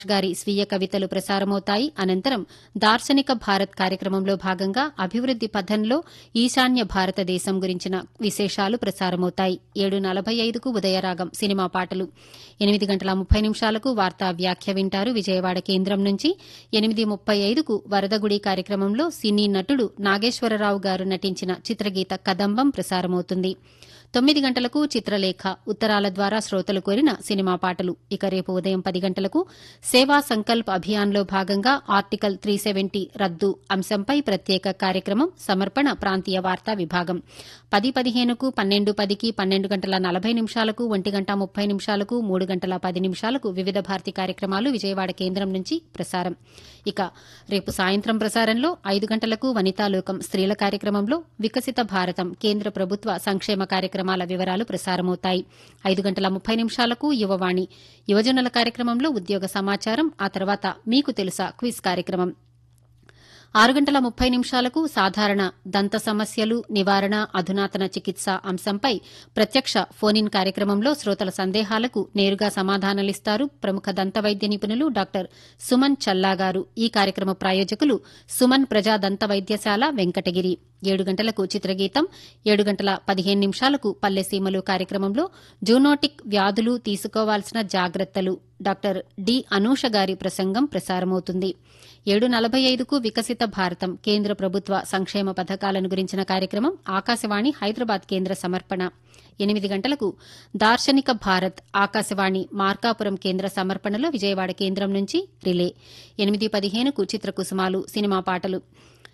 గారి స్వీయ కవితలు ప్రసారమవుతాయి అనంతరం దార్శనిక భారత్ కార్యక్రమంలో భాగంగా అభివృద్ది పథంలో ఈశాన్య భారతదేశం గురించిన విశేషాలు ప్రసారమవుతాయి ఏడు నలభై ఐదుకు ఉదయరాగం సినిమా పాటలు ఎనిమిది గంటల ముప్పై నిమిషాలకు వార్తా వ్యాఖ్య వింటారు విజయవాడ కేంద్రం నుంచి ఎనిమిది ముప్పై ఐదుకు వరదగుడి కార్యక్రమంలో సినీ నటుడు నాగేశ్వరరావు గారు నటించిన చిత్రగీత కదంబం ప్రసారమవుతుంది తొమ్మిది గంటలకు చిత్రలేఖ ఉత్తరాల ద్వారా శ్రోతలు కోరిన సినిమా పాటలు ఇక రేపు ఉదయం పది గంటలకు సేవా సంకల్ప్ అభియాన్లో భాగంగా ఆర్టికల్ త్రీ సెవెంటీ రద్దు అంశంపై ప్రత్యేక కార్యక్రమం సమర్పణ ప్రాంతీయ వార్తా విభాగం పది పదిహేనుకు పన్నెండు పదికి పన్నెండు గంటల నలభై నిమిషాలకు ఒంటి గంట ముప్పై నిమిషాలకు మూడు గంటల పది నిమిషాలకు వివిధ భారతి కార్యక్రమాలు విజయవాడ కేంద్రం నుంచి ప్రసారం ఇక రేపు సాయంత్రం ప్రసారంలో ఐదు గంటలకు వనితాలోకం స్త్రీల కార్యక్రమంలో వికసిత భారతం కేంద్ర ప్రభుత్వ సంక్షేమ కార్యక్రమాల వివరాలు ప్రసారమవుతాయి ఐదు గంటల ముప్పై నిమిషాలకు యువవాణి యువజనుల కార్యక్రమంలో ఉద్యోగ సమాచారం ఆ తర్వాత మీకు తెలుసా క్విజ్ కార్యక్రమం ఆరు గంటల ముప్పై నిమిషాలకు సాధారణ దంత సమస్యలు నివారణ అధునాతన చికిత్స అంశంపై ప్రత్యక్ష ఫోన్ ఇన్ కార్యక్రమంలో శ్రోతల సందేహాలకు నేరుగా సమాధానాలిస్తారు ప్రముఖ దంత వైద్య నిపుణులు డాక్టర్ సుమన్ చల్లా గారు ఈ కార్యక్రమ ప్రాయోజకులు సుమన్ ప్రజా దంత వైద్యశాల వెంకటగిరి ఏడు గంటలకు చిత్రగీతం ఏడు గంటల పదిహేను నిమిషాలకు పల్లెసీమలు కార్యక్రమంలో జూనోటిక్ వ్యాధులు తీసుకోవాల్సిన జాగ్రత్తలు డాక్టర్ డి అనూష గారి ప్రసంగం ప్రసారమవుతుంది ఏడు నలభై ఐదుకు వికసిత భారతం కేంద్ర ప్రభుత్వ సంక్షేమ పథకాలను గురించిన కార్యక్రమం ఆకాశవాణి హైదరాబాద్ కేంద్ర సమర్పణ ఎనిమిది గంటలకు దార్శనిక భారత్ ఆకాశవాణి మార్కాపురం కేంద్ర సమర్పణలో విజయవాడ కేంద్రం నుంచి రిలే ఎనిమిది పదిహేనుకు చిత్రకుసుమాలు సినిమా పాటలు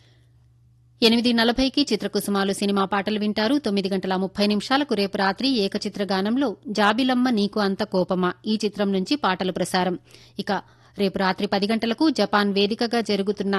ఎనిమిది నలభైకి చిత్రకుసుమాలు సినిమా పాటలు వింటారు తొమ్మిది గంటల ముప్పై నిమిషాలకు రేపు రాత్రి ఏకచిత్ర గానంలో జాబిలమ్మ నీకు అంత కోపమా ఈ చిత్రం నుంచి పాటలు ప్రసారం ఇక రేపు రాత్రి పది గంటలకు జపాన్ వేదికగా జరుగుతున్న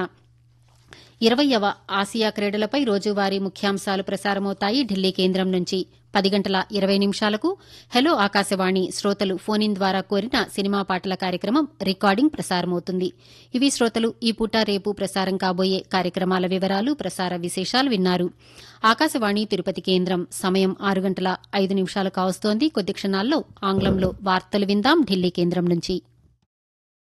ఇరవయవ ఆసియా క్రీడలపై రోజువారీ ముఖ్యాంశాలు ప్రసారమవుతాయి ఢిల్లీ కేంద్రం నుంచి పది గంటల ఇరవై నిమిషాలకు హెలో ఆకాశవాణి శ్రోతలు ఫోన్ ఇన్ ద్వారా కోరిన సినిమా పాటల కార్యక్రమం రికార్డింగ్ ప్రసారమవుతుంది ఇవి శ్రోతలు ఈ పూట రేపు ప్రసారం కాబోయే కార్యక్రమాల వివరాలు ప్రసార విశేషాలు విన్నారు ఆకాశవాణి తిరుపతి కేంద్రం సమయం ఆరు గంటల ఐదు నిమిషాలు కావస్తోంది కొద్ది క్షణాల్లో ఆంగ్లంలో వార్తలు విందాం ఢిల్లీ కేంద్రం నుంచి